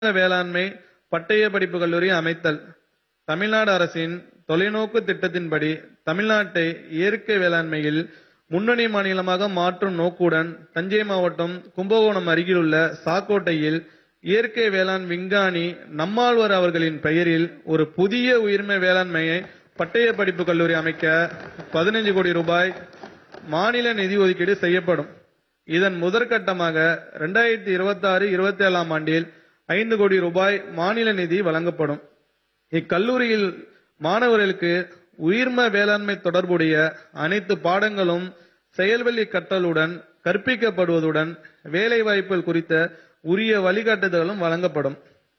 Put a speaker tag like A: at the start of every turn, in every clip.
A: வேளாண்மை பட்டய படிப்பு கல்லூரி அமைத்தல் தமிழ்நாடு அரசின் தொலைநோக்கு திட்டத்தின்படி தமிழ்நாட்டை இயற்கை வேளாண்மையில் முன்னணி மாநிலமாக மாற்றும் நோக்குடன் தஞ்சை மாவட்டம் கும்பகோணம் அருகிலுள்ள சாக்கோட்டையில் இயற்கை வேளாண் விஞ்ஞானி நம்மாழ்வார் அவர்களின் பெயரில் ஒரு புதிய உயிர்மை வேளாண்மையை பட்டய படிப்பு கல்லூரி அமைக்க பதினைஞ்சு கோடி ரூபாய் மாநில நிதி ஒதுக்கீடு செய்யப்படும் இதன் முதற்கட்டமாக இரண்டாயிரத்தி இருபத்தி ஆறு இருபத்தி ஏழாம் ஆண்டில் ஐந்து கோடி ரூபாய் மாநில நிதி வழங்கப்படும் இக்கல்லூரியில் மாணவர்களுக்கு உயிர்ம வேளாண்மை தொடர்புடைய அனைத்து பாடங்களும் செயல்வழி கற்றலுடன் கற்பிக்கப்படுவதுடன் வேலைவாய்ப்புகள் குறித்த உரிய வழிகாட்டுதல்களும் வழங்கப்படும்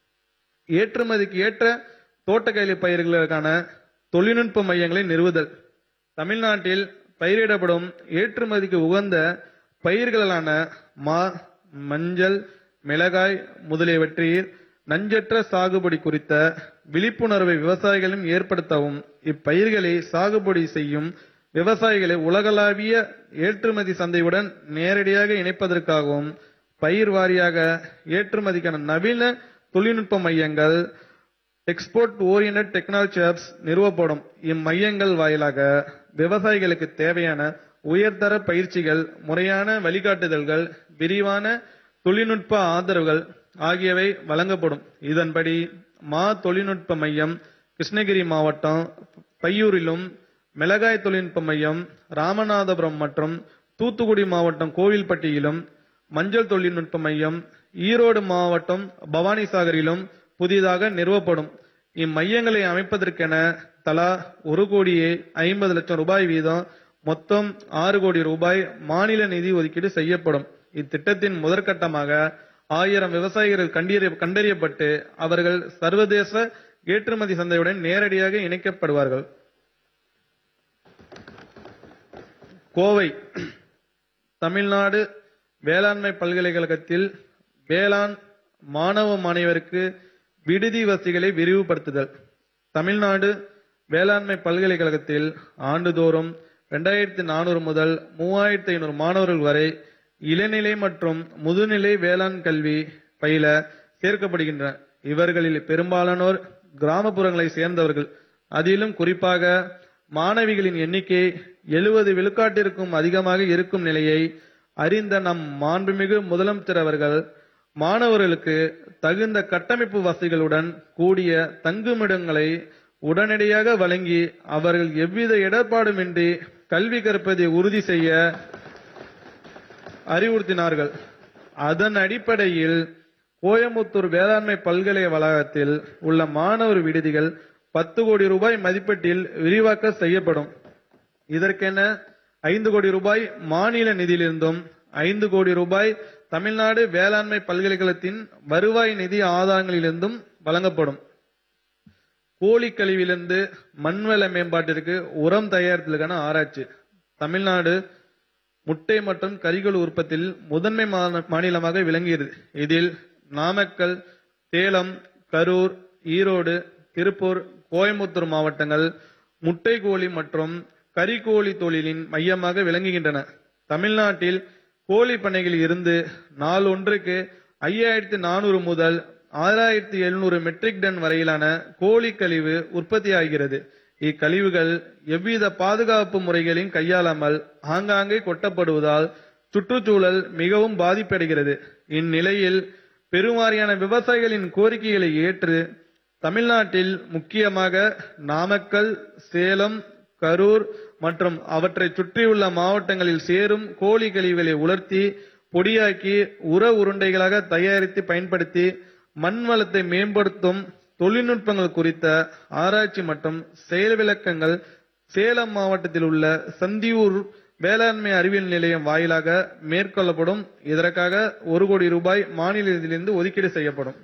A: ஏற்றுமதிக்கு ஏற்ற தோட்டக்கலை பயிர்களுக்கான தொழில்நுட்ப மையங்களை நிறுவுதல் தமிழ்நாட்டில் பயிரிடப்படும் ஏற்றுமதிக்கு உகந்த பயிர்களான மா மஞ்சள் மிளகாய் முதலியவற்றில் நஞ்சற்ற சாகுபடி குறித்த விழிப்புணர்வை விவசாயிகளும் ஏற்படுத்தவும் இப்பயிர்களை சாகுபடி செய்யும் விவசாயிகளை உலகளாவிய ஏற்றுமதி சந்தையுடன் நேரடியாக இணைப்பதற்காகவும் பயிர் வாரியாக ஏற்றுமதிக்கான நவீன தொழில்நுட்ப மையங்கள் எக்ஸ்போர்ட் ஓரியன்ட் டெக்னாலஜி ஹப்ஸ் நிறுவப்படும் இம்மையங்கள் வாயிலாக விவசாயிகளுக்கு தேவையான உயர்தர பயிற்சிகள் முறையான வழிகாட்டுதல்கள் விரிவான தொழில்நுட்ப ஆதரவுகள் ஆகியவை வழங்கப்படும் இதன்படி மா தொழில்நுட்ப மையம் கிருஷ்ணகிரி மாவட்டம் பையூரிலும் மிளகாய் தொழில்நுட்ப மையம் ராமநாதபுரம் மற்றும் தூத்துக்குடி மாவட்டம் கோவில்பட்டியிலும் மஞ்சள் தொழில்நுட்ப மையம் ஈரோடு மாவட்டம் பவானிசாகரிலும் புதிதாக நிறுவப்படும் இம்மையங்களை அமைப்பதற்கென தலா ஒரு கோடியே ஐம்பது லட்சம் ரூபாய் வீதம் மொத்தம் ஆறு கோடி ரூபாய் மாநில நிதி ஒதுக்கீடு செய்யப்படும் இத்திட்டத்தின் முதற்கட்டமாக ஆயிரம் விவசாயிகள் கண்டறிய கண்டறியப்பட்டு அவர்கள் சர்வதேச ஏற்றுமதி சந்தையுடன் நேரடியாக இணைக்கப்படுவார்கள் கோவை தமிழ்நாடு வேளாண்மை பல்கலைக்கழகத்தில் வேளாண் மாணவ மாணவருக்கு விடுதி வசதிகளை விரிவுபடுத்துதல் தமிழ்நாடு வேளாண்மை பல்கலைக்கழகத்தில் ஆண்டுதோறும் இரண்டாயிரத்தி நானூறு முதல் மூவாயிரத்தி ஐநூறு மாணவர்கள் வரை இளநிலை மற்றும் முதுநிலை வேளாண் கல்வி பயில சேர்க்கப்படுகின்றனர் இவர்களில் பெரும்பாலானோர் கிராமப்புறங்களை சேர்ந்தவர்கள் அதிலும் குறிப்பாக மாணவிகளின் எண்ணிக்கை எழுபது விழுக்காட்டிற்கும் அதிகமாக இருக்கும் நிலையை அறிந்த நம் மாண்புமிகு முதலமைச்சர் அவர்கள் மாணவர்களுக்கு தகுந்த கட்டமைப்பு வசதிகளுடன் கூடிய தங்குமிடங்களை உடனடியாக வழங்கி அவர்கள் எவ்வித இடர்பாடுமின்றி கல்வி கற்பதை உறுதி செய்ய அறிவுறுத்தினார்கள் அதன் அடிப்படையில் கோயமுத்தூர் வேளாண்மை பல்கலை வளாகத்தில் உள்ள மாணவர் விடுதிகள் பத்து கோடி ரூபாய் மதிப்பீட்டில் விரிவாக்க செய்யப்படும் இதற்கென ஐந்து கோடி ரூபாய் மாநில நிதியிலிருந்தும் ஐந்து கோடி ரூபாய் தமிழ்நாடு வேளாண்மை பல்கலைக்கழகத்தின் வருவாய் நிதி ஆதாரங்களிலிருந்தும் வழங்கப்படும் கோழி கழிவிலிருந்து மண்வள மேம்பாட்டிற்கு உரம் தயாரித்தலுக்கான ஆராய்ச்சி தமிழ்நாடு முட்டை மற்றும் கறிகள் உற்பத்தியில் முதன்மை மா- மாநிலமாக விளங்கியது இதில் நாமக்கல் சேலம் கரூர் ஈரோடு திருப்பூர் கோயம்புத்தூர் மாவட்டங்கள் முட்டை கோழி மற்றும் கறிக்கோழி தொழிலின் மையமாக விளங்குகின்றன தமிழ்நாட்டில் கோழி பண்ணைகளில் இருந்து நாள் ஒன்றுக்கு ஐயாயிரத்தி நானூறு முதல் ஆறாயிரத்தி எழுநூறு மெட்ரிக் டன் வரையிலான கோழி கழிவு உற்பத்தியாகிறது இக்கழிவுகள் எவ்வித பாதுகாப்பு முறைகளையும் கையாளாமல் ஆங்காங்கே கொட்டப்படுவதால் சுற்றுச்சூழல் மிகவும் பாதிப்படைகிறது இந்நிலையில் பெருவாரியான விவசாயிகளின் கோரிக்கைகளை ஏற்று தமிழ்நாட்டில் முக்கியமாக நாமக்கல் சேலம் கரூர் மற்றும் அவற்றை சுற்றியுள்ள மாவட்டங்களில் சேரும் கோழி கழிவுகளை உலர்த்தி பொடியாக்கி உர உருண்டைகளாக தயாரித்து பயன்படுத்தி மண் வளத்தை மேம்படுத்தும் தொழில்நுட்பங்கள் குறித்த ஆராய்ச்சி மற்றும் செயல் விளக்கங்கள் சேலம் மாவட்டத்தில் உள்ள சந்தியூர் வேளாண்மை அறிவியல் நிலையம் வாயிலாக மேற்கொள்ளப்படும் இதற்காக ஒரு கோடி ரூபாய் மாநில நிதியிலிருந்து ஒதுக்கீடு செய்யப்படும்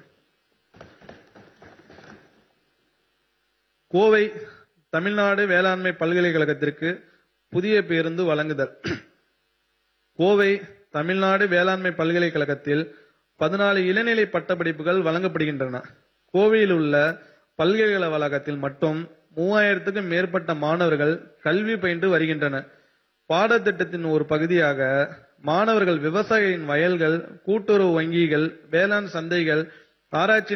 A: கோவை தமிழ்நாடு வேளாண்மை பல்கலைக்கழகத்திற்கு புதிய பேருந்து வழங்குதல் கோவை தமிழ்நாடு வேளாண்மை பல்கலைக்கழகத்தில் பதினாலு இளநிலை பட்டப்படிப்புகள் வழங்கப்படுகின்றன கோவையில் உள்ள பல்கலைக்கழக வளாகத்தில் மட்டும் மூவாயிரத்துக்கும் மேற்பட்ட மாணவர்கள் கல்வி பயின்று வருகின்றனர் பாடத்திட்டத்தின் ஒரு பகுதியாக மாணவர்கள் விவசாயிகளின் வயல்கள் கூட்டுறவு வங்கிகள் வேளாண் சந்தைகள் ஆராய்ச்சி